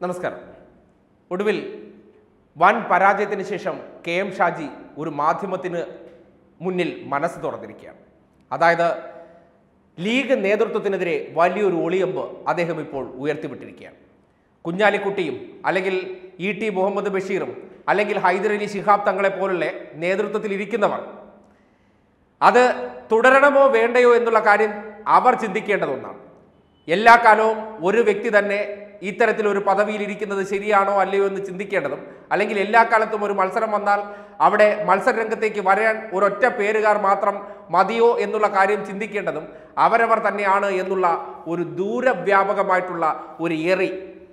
നമസ്കാരം ഒടുവിൽ വൻ പരാജയത്തിന് ശേഷം കെ എം ഷാജി ഒരു മാധ്യമത്തിന് മുന്നിൽ മനസ്സ് തുറന്നിരിക്കുകയാണ് അതായത് ലീഗ് നേതൃത്വത്തിനെതിരെ വലിയൊരു ഒളിയമ്പ് അദ്ദേഹം ഇപ്പോൾ ഉയർത്തിവിട്ടിരിക്കുകയാണ് കുഞ്ഞാലിക്കുട്ടിയും അല്ലെങ്കിൽ ഇ ടി മുഹമ്മദ് ബഷീറും അല്ലെങ്കിൽ ഹൈദരലി ശിഹാബ് തങ്ങളെ പോലുള്ള നേതൃത്വത്തിൽ ഇരിക്കുന്നവർ അത് തുടരണമോ വേണ്ടയോ എന്നുള്ള കാര്യം അവർ ചിന്തിക്കേണ്ടത് ഒന്നാണ് എല്ലാ കാലവും ഒരു വ്യക്തി തന്നെ ഇത്തരത്തിൽ ഒരു പദവിയിൽ ഇരിക്കുന്നത് ശരിയാണോ അല്ലയോ എന്ന് ചിന്തിക്കേണ്ടതും അല്ലെങ്കിൽ എല്ലാ കാലത്തും ഒരു മത്സരം വന്നാൽ അവിടെ മത്സര രംഗത്തേക്ക് വരാൻ ഒരൊറ്റ പേരുകാർ മാത്രം മതിയോ എന്നുള്ള കാര്യം ചിന്തിക്കേണ്ടതും അവരവർ തന്നെയാണ് എന്നുള്ള ഒരു ദൂരവ്യാപകമായിട്ടുള്ള ഒരു എറി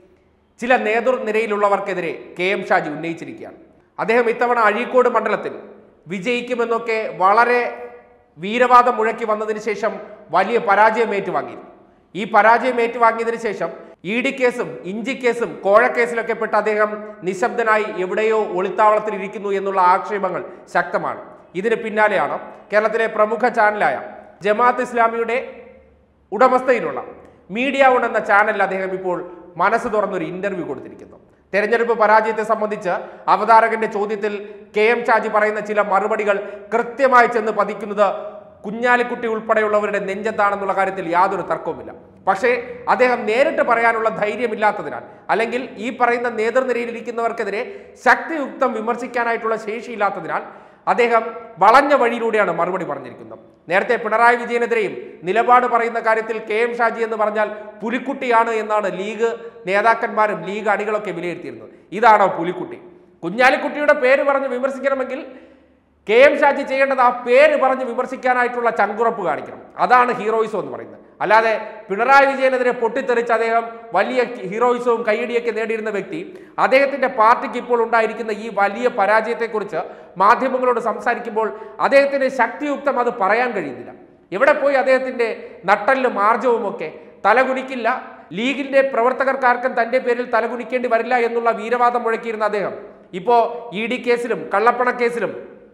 ചില നേതൃനിരയിലുള്ളവർക്കെതിരെ കെ എം ഷാജി ഉന്നയിച്ചിരിക്കുകയാണ് അദ്ദേഹം ഇത്തവണ അഴീക്കോട് മണ്ഡലത്തിൽ വിജയിക്കുമെന്നൊക്കെ വളരെ വീരവാദം മുഴക്കി വന്നതിന് ശേഷം വലിയ പരാജയം ഏറ്റുവാങ്ങിയിരുന്നു ഈ പരാജയം ഏറ്റുവാങ്ങിയതിനു ശേഷം ഇ ഡി കേസും ഇഞ്ചി കേസും കോഴക്കേസിലൊക്കെ പെട്ട് അദ്ദേഹം നിശബ്ദനായി എവിടെയോ ഒളിത്താവളത്തിൽ ഇരിക്കുന്നു എന്നുള്ള ആക്ഷേപങ്ങൾ ശക്തമാണ് ഇതിന് പിന്നാലെയാണ് കേരളത്തിലെ പ്രമുഖ ചാനലായ ജമാഅത്ത് ഇസ്ലാമിയുടെ ഉടമസ്ഥയിലുള്ള മീഡിയ വൺ എന്ന ചാനലിൽ അദ്ദേഹം ഇപ്പോൾ മനസ്സ് തുറന്നൊരു ഇന്റർവ്യൂ കൊടുത്തിരിക്കുന്നു തെരഞ്ഞെടുപ്പ് പരാജയത്തെ സംബന്ധിച്ച് അവതാരകന്റെ ചോദ്യത്തിൽ കെ എം ഷാജി പറയുന്ന ചില മറുപടികൾ കൃത്യമായി ചെന്ന് പതിക്കുന്നത് കുഞ്ഞാലിക്കുട്ടി ഉൾപ്പെടെയുള്ളവരുടെ നെഞ്ചത്താണെന്നുള്ള കാര്യത്തിൽ യാതൊരു തർക്കവുമില്ല പക്ഷേ അദ്ദേഹം നേരിട്ട് പറയാനുള്ള ധൈര്യമില്ലാത്തതിനാൽ അല്ലെങ്കിൽ ഈ പറയുന്ന നേതൃനിരയിൽ ഇരിക്കുന്നവർക്കെതിരെ ശക്തിയുക്തം വിമർശിക്കാനായിട്ടുള്ള ശേഷിയില്ലാത്തതിനാൽ അദ്ദേഹം വളഞ്ഞ വഴിയിലൂടെയാണ് മറുപടി പറഞ്ഞിരിക്കുന്നത് നേരത്തെ പിണറായി വിജയനെതിരെയും നിലപാട് പറയുന്ന കാര്യത്തിൽ കെ എം ഷാജി എന്ന് പറഞ്ഞാൽ പുലിക്കുട്ടിയാണ് എന്നാണ് ലീഗ് നേതാക്കന്മാരും ലീഗ് അണികളൊക്കെ വിലയിരുത്തിയിരുന്നത് ഇതാണോ പുലിക്കുട്ടി കുഞ്ഞാലിക്കുട്ടിയുടെ പേര് പറഞ്ഞ് വിമർശിക്കണമെങ്കിൽ കെ എം ഷാജി ചെയ്യേണ്ടത് ആ പേര് പറഞ്ഞ് വിമർശിക്കാനായിട്ടുള്ള ചങ്കുറപ്പ് കാണിക്കണം അതാണ് ഹീറോയിസം എന്ന് പറയുന്നത് അല്ലാതെ പിണറായി വിജയനെതിരെ പൊട്ടിത്തെറിച്ച് അദ്ദേഹം വലിയ ഹീറോയിസവും കയ്യടിയൊക്കെ നേടിയിരുന്ന വ്യക്തി അദ്ദേഹത്തിന്റെ പാർട്ടിക്ക് ഇപ്പോൾ ഉണ്ടായിരിക്കുന്ന ഈ വലിയ പരാജയത്തെക്കുറിച്ച് മാധ്യമങ്ങളോട് സംസാരിക്കുമ്പോൾ അദ്ദേഹത്തിന് ശക്തിയുക്തം അത് പറയാൻ കഴിയുന്നില്ല എവിടെ പോയി അദ്ദേഹത്തിന്റെ നട്ടല്ലും ആർജവും ഒക്കെ തലകുനിക്കില്ല ലീഗിന്റെ പ്രവർത്തകർക്കാർക്കും തന്റെ പേരിൽ തലകുനിക്കേണ്ടി വരില്ല എന്നുള്ള വീരവാദം മുഴക്കിയിരുന്ന അദ്ദേഹം ഇപ്പോ ഇ ഡി കേസിലും കള്ളപ്പണ കേസിലും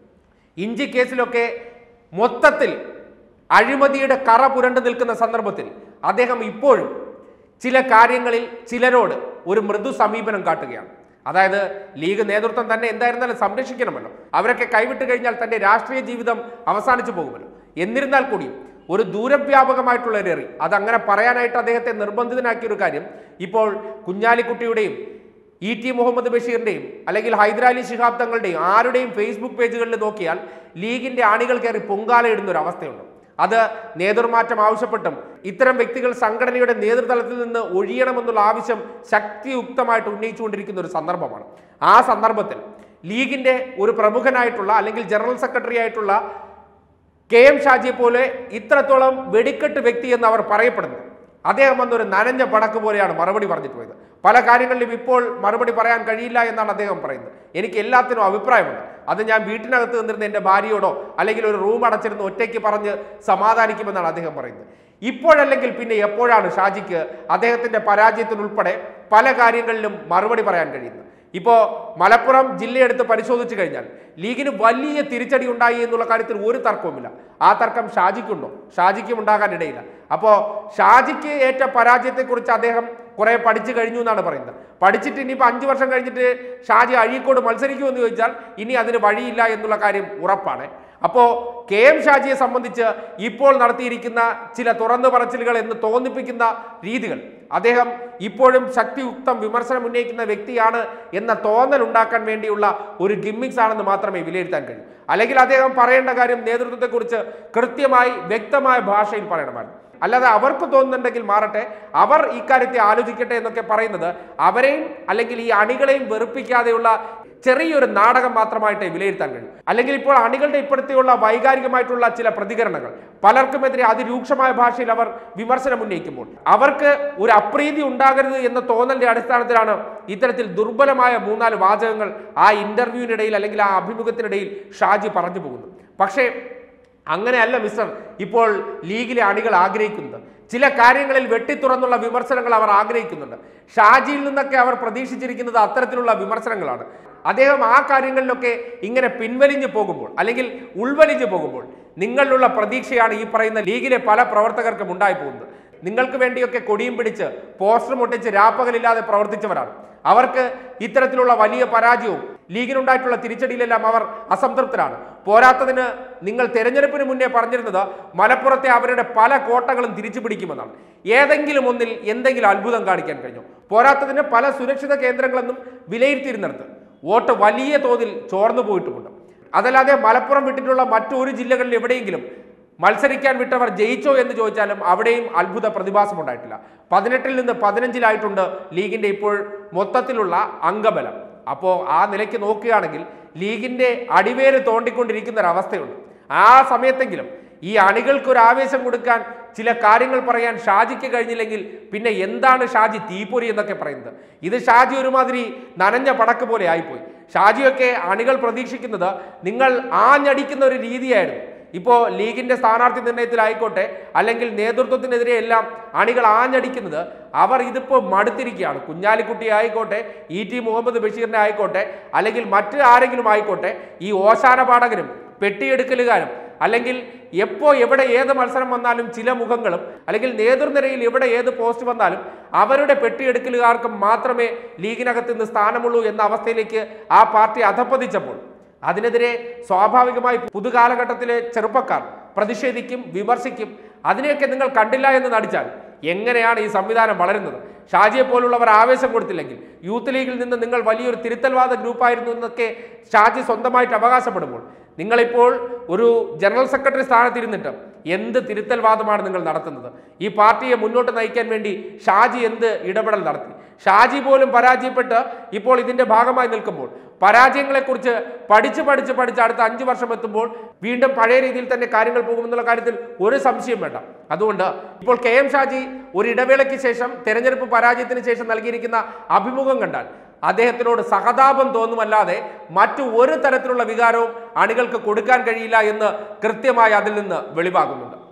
ഇഞ്ചി കേസിലൊക്കെ മൊത്തത്തിൽ അഴിമതിയുടെ കറ പുരണ്ടു നിൽക്കുന്ന സന്ദർഭത്തിൽ അദ്ദേഹം ഇപ്പോഴും ചില കാര്യങ്ങളിൽ ചിലരോട് ഒരു മൃദു സമീപനം കാട്ടുകയാണ് അതായത് ലീഗ് നേതൃത്വം തന്നെ എന്തായിരുന്നാലും സംരക്ഷിക്കണമല്ലോ അവരൊക്കെ കൈവിട്ട് കഴിഞ്ഞാൽ തന്റെ രാഷ്ട്രീയ ജീവിതം അവസാനിച്ചു പോകുമല്ലോ എന്നിരുന്നാൽ കൂടിയും ഒരു ദൂരവ്യാപകമായിട്ടുള്ള ഒരു എറി അതങ്ങനെ പറയാനായിട്ട് അദ്ദേഹത്തെ നിർബന്ധിതനാക്കിയ ഒരു കാര്യം ഇപ്പോൾ കുഞ്ഞാലിക്കുട്ടിയുടെയും ഇ ടി മുഹമ്മദ് ബഷീറിന്റെയും അല്ലെങ്കിൽ ഹൈദരാലി ശിഹാബ് തങ്ങളുടെയും ആരുടെയും ഫേസ്ബുക്ക് പേജുകളിൽ നോക്കിയാൽ ലീഗിന്റെ ആണികൾ കയറി പൊങ്കാലയിടുന്ന ഒരു അവസ്ഥയുണ്ട് അത് നേതൃമാറ്റം ആവശ്യപ്പെട്ടും ഇത്തരം വ്യക്തികൾ സംഘടനയുടെ നേതൃതലത്തിൽ നിന്ന് ഒഴിയണമെന്നുള്ള ആവശ്യം ശക്തിയുക്തമായിട്ട് ഉന്നയിച്ചുകൊണ്ടിരിക്കുന്ന ഒരു സന്ദർഭമാണ് ആ സന്ദർഭത്തിൽ ലീഗിന്റെ ഒരു പ്രമുഖനായിട്ടുള്ള അല്ലെങ്കിൽ ജനറൽ സെക്രട്ടറി ആയിട്ടുള്ള കെ എം ഷാജിയെ പോലെ ഇത്രത്തോളം വെടിക്കെട്ട് വ്യക്തി എന്ന് അവർ പറയപ്പെടുന്നു അദ്ദേഹം വന്നൊരു നനഞ്ഞ പടക്ക് പോലെയാണ് മറുപടി പറഞ്ഞിട്ട് പോയത് പല കാര്യങ്ങളിലും ഇപ്പോൾ മറുപടി പറയാൻ കഴിയില്ല എന്നാണ് അദ്ദേഹം പറയുന്നത് എനിക്ക് എല്ലാത്തിനും അഭിപ്രായമുണ്ട് അത് ഞാൻ വീട്ടിനകത്ത് നിന്നിരുന്ന എൻ്റെ ഭാര്യയോടോ അല്ലെങ്കിൽ ഒരു റൂം അടച്ചിരുന്ന് ഒറ്റയ്ക്ക് പറഞ്ഞ് സമാധാനിക്കുമെന്നാണ് അദ്ദേഹം പറയുന്നത് ഇപ്പോഴല്ലെങ്കിൽ പിന്നെ എപ്പോഴാണ് ഷാജിക്ക് അദ്ദേഹത്തിന്റെ പരാജയത്തിനുൾപ്പെടെ പല കാര്യങ്ങളിലും മറുപടി പറയാൻ കഴിയുന്നത് ഇപ്പോൾ മലപ്പുറം ജില്ലയെടുത്ത് പരിശോധിച്ചു കഴിഞ്ഞാൽ ലീഗിന് വലിയ തിരിച്ചടി ഉണ്ടായി എന്നുള്ള കാര്യത്തിൽ ഒരു തർക്കവുമില്ല ആ തർക്കം ഷാജിക്കുണ്ടോ ഷാജിക്കും ഉണ്ടാകാൻ ഇടയില്ല അപ്പോൾ ഷാജിക്ക് ഏറ്റ പരാജയത്തെക്കുറിച്ച് അദ്ദേഹം കുറെ പഠിച്ചു കഴിഞ്ഞു എന്നാണ് പറയുന്നത് പഠിച്ചിട്ട് ഇനിയിപ്പോൾ അഞ്ച് വർഷം കഴിഞ്ഞിട്ട് ഷാജി അഴീക്കോട് മത്സരിക്കുമെന്ന് ചോദിച്ചാൽ ഇനി അതിന് വഴിയില്ല എന്നുള്ള കാര്യം ഉറപ്പാണ് അപ്പോൾ കെ എം ഷാജിയെ സംബന്ധിച്ച് ഇപ്പോൾ നടത്തിയിരിക്കുന്ന ചില തുറന്നു പറച്ചിലുകൾ എന്ന് തോന്നിപ്പിക്കുന്ന രീതികൾ അദ്ദേഹം ഇപ്പോഴും ശക്തിയുക്തം വിമർശനം ഉന്നയിക്കുന്ന വ്യക്തിയാണ് എന്ന തോന്നൽ ഉണ്ടാക്കാൻ വേണ്ടിയുള്ള ഒരു ഗിമ്മിക്സ് ആണെന്ന് മാത്രമേ വിലയിരുത്താൻ കഴിയൂ അല്ലെങ്കിൽ അദ്ദേഹം പറയേണ്ട കാര്യം നേതൃത്വത്തെക്കുറിച്ച് കൃത്യമായി വ്യക്തമായ ഭാഷയിൽ പറയണമായിരുന്നു അല്ലാതെ അവർക്ക് തോന്നുന്നുണ്ടെങ്കിൽ മാറട്ടെ അവർ ഇക്കാര്യത്തെ ആലോചിക്കട്ടെ എന്നൊക്കെ പറയുന്നത് അവരെയും അല്ലെങ്കിൽ ഈ അണികളെയും വെറുപ്പിക്കാതെയുള്ള ചെറിയൊരു നാടകം മാത്രമായിട്ടേ വിലയിരുത്താൻ കഴിയും അല്ലെങ്കിൽ ഇപ്പോൾ അണികളുടെ ഇപ്പോഴത്തെയുള്ള വൈകാരികമായിട്ടുള്ള ചില പ്രതികരണങ്ങൾ പലർക്കുമെതിരെ അതിരൂക്ഷമായ ഭാഷയിൽ അവർ വിമർശനം ഉന്നയിക്കുമ്പോൾ അവർക്ക് ഒരു അപ്രീതി ഉണ്ടാകരുത് എന്ന തോന്നലിന്റെ അടിസ്ഥാനത്തിലാണ് ഇത്തരത്തിൽ ദുർബലമായ മൂന്നാല് വാചകങ്ങൾ ആ ഇന്റർവ്യൂവിനിടയിൽ അല്ലെങ്കിൽ ആ അഭിമുഖത്തിനിടയിൽ ഷാജി പറഞ്ഞു പോകുന്നു പക്ഷേ അങ്ങനെയല്ല മിസ്റ്റർ ഇപ്പോൾ ലീഗിലെ അണികൾ ആഗ്രഹിക്കുന്നത് ചില കാര്യങ്ങളിൽ വെട്ടിത്തുറന്നുള്ള വിമർശനങ്ങൾ അവർ ആഗ്രഹിക്കുന്നുണ്ട് ഷാജിയിൽ നിന്നൊക്കെ അവർ പ്രതീക്ഷിച്ചിരിക്കുന്നത് അത്തരത്തിലുള്ള വിമർശനങ്ങളാണ് അദ്ദേഹം ആ കാര്യങ്ങളിലൊക്കെ ഇങ്ങനെ പിൻവലിഞ്ഞു പോകുമ്പോൾ അല്ലെങ്കിൽ ഉൾവലിഞ്ഞു പോകുമ്പോൾ നിങ്ങളിലുള്ള പ്രതീക്ഷയാണ് ഈ പറയുന്ന ലീഗിലെ പല പ്രവർത്തകർക്കും ഉണ്ടായി പോകുന്നത് നിങ്ങൾക്ക് വേണ്ടിയൊക്കെ കൊടിയും പിടിച്ച് പോസ്റ്റർ മുട്ടിച്ച് രാപ്പകലില്ലാതെ പ്രവർത്തിച്ചവരാണ് അവർക്ക് ഇത്തരത്തിലുള്ള വലിയ പരാജയവും ലീഗിനുണ്ടായിട്ടുള്ള തിരിച്ചടിയിലെല്ലാം അവർ അസംതൃപ്തരാണ് പോരാത്തതിന് നിങ്ങൾ തെരഞ്ഞെടുപ്പിന് മുന്നേ പറഞ്ഞിരുന്നത് മലപ്പുറത്തെ അവരുടെ പല കോട്ടകളും തിരിച്ചു പിടിക്കുമെന്നാണ് ഏതെങ്കിലും ഒന്നിൽ എന്തെങ്കിലും അത്ഭുതം കാണിക്കാൻ കഴിഞ്ഞു പോരാത്തതിന് പല സുരക്ഷിത കേന്ദ്രങ്ങളെന്നും വിലയിരുത്തിയിരുന്നിടത്ത് വോട്ട് വലിയ തോതിൽ ചോർന്നു പോയിട്ടുമുണ്ട് അതല്ലാതെ മലപ്പുറം വിട്ടിട്ടുള്ള മറ്റൊരു ജില്ലകളിൽ എവിടെയെങ്കിലും മത്സരിക്കാൻ വിട്ടവർ ജയിച്ചോ എന്ന് ചോദിച്ചാലും അവിടെയും അത്ഭുത പ്രതിഭാസം ഉണ്ടായിട്ടില്ല പതിനെട്ടിൽ നിന്ന് പതിനഞ്ചിലായിട്ടുണ്ട് ലീഗിന്റെ ഇപ്പോൾ മൊത്തത്തിലുള്ള അംഗബലം അപ്പോൾ ആ നിലയ്ക്ക് നോക്കുകയാണെങ്കിൽ ലീഗിന്റെ അടിവേര് തോണ്ടിക്കൊണ്ടിരിക്കുന്ന ഒരു അവസ്ഥയുണ്ട് ആ സമയത്തെങ്കിലും ഈ അണികൾക്ക് ഒരു ആവേശം കൊടുക്കാൻ ചില കാര്യങ്ങൾ പറയാൻ ഷാജിക്ക് കഴിഞ്ഞില്ലെങ്കിൽ പിന്നെ എന്താണ് ഷാജി തീപ്പൊരി എന്നൊക്കെ പറയുന്നത് ഇത് ഷാജി ഒരുമാതിരി നനഞ്ഞ പടക്ക് പോലെ ആയിപ്പോയി ഷാജിയൊക്കെ അണികൾ പ്രതീക്ഷിക്കുന്നത് നിങ്ങൾ ആഞ്ഞടിക്കുന്ന ഒരു രീതിയായിരുന്നു ഇപ്പോൾ ലീഗിന്റെ സ്ഥാനാർത്ഥി നിർണയത്തിലായിക്കോട്ടെ അല്ലെങ്കിൽ നേതൃത്വത്തിനെതിരെ എല്ലാം അണികൾ ആഞ്ഞടിക്കുന്നത് അവർ ഇതിപ്പോൾ മടുത്തിരിക്കുകയാണ് കുഞ്ഞാലിക്കുട്ടി ആയിക്കോട്ടെ ഇ ടി മുഹമ്മദ് ബഷീറിനെ ആയിക്കോട്ടെ അല്ലെങ്കിൽ മറ്റ് ആരെങ്കിലും ആയിക്കോട്ടെ ഈ ഓശാന പാടകനും പെട്ടിയെടുക്കലുകാരും അല്ലെങ്കിൽ എപ്പോ എവിടെ ഏത് മത്സരം വന്നാലും ചില മുഖങ്ങളും അല്ലെങ്കിൽ നേതൃനിരയിൽ എവിടെ ഏത് പോസ്റ്റ് വന്നാലും അവരുടെ പെട്ടിയെടുക്കലുകാർക്ക് മാത്രമേ ലീഗിനകത്ത് നിന്ന് സ്ഥാനമുള്ളൂ എന്ന അവസ്ഥയിലേക്ക് ആ പാർട്ടി അധപ്പതിച്ചപ്പോൾ അതിനെതിരെ സ്വാഭാവികമായി പുതുകാലഘട്ടത്തിലെ ചെറുപ്പക്കാർ പ്രതിഷേധിക്കും വിമർശിക്കും അതിനെയൊക്കെ നിങ്ങൾ കണ്ടില്ല എന്ന് നടിച്ചാൽ എങ്ങനെയാണ് ഈ സംവിധാനം വളരുന്നത് ഷാജിയെ പോലുള്ളവർ ആവേശം കൊടുത്തില്ലെങ്കിൽ യൂത്ത് ലീഗിൽ നിന്ന് നിങ്ങൾ വലിയൊരു തിരുത്തൽവാദ ഗ്രൂപ്പായിരുന്നു എന്നൊക്കെ ഷാജി സ്വന്തമായിട്ട് അവകാശപ്പെടുമ്പോൾ നിങ്ങളിപ്പോൾ ഒരു ജനറൽ സെക്രട്ടറി സ്ഥാനത്തിരുന്നിട്ട് എന്ത് തിരുത്തൽവാദമാണ് നിങ്ങൾ നടത്തുന്നത് ഈ പാർട്ടിയെ മുന്നോട്ട് നയിക്കാൻ വേണ്ടി ഷാജി എന്ത് ഇടപെടൽ നടത്തി ഷാജി പോലും പരാജയപ്പെട്ട് ഇപ്പോൾ ഇതിന്റെ ഭാഗമായി നിൽക്കുമ്പോൾ പരാജയങ്ങളെക്കുറിച്ച് പഠിച്ച് പഠിച്ച് പഠിച്ച് അടുത്ത അഞ്ച് വർഷം എത്തുമ്പോൾ വീണ്ടും പഴയ രീതിയിൽ തന്നെ കാര്യങ്ങൾ പോകുമെന്നുള്ള കാര്യത്തിൽ ഒരു സംശയം വേണ്ട അതുകൊണ്ട് ഇപ്പോൾ കെ എം ഷാജി ഒരു ഇടവേളയ്ക്ക് ശേഷം തെരഞ്ഞെടുപ്പ് പരാജയത്തിന് ശേഷം നൽകിയിരിക്കുന്ന അഭിമുഖം കണ്ടാൽ അദ്ദേഹത്തിനോട് സഹതാപം തോന്നുമല്ലാതെ മറ്റു ഒരു തരത്തിലുള്ള വികാരവും അണികൾക്ക് കൊടുക്കാൻ കഴിയില്ല എന്ന് കൃത്യമായി അതിൽ നിന്ന് വെളിവാകുന്നുണ്ട്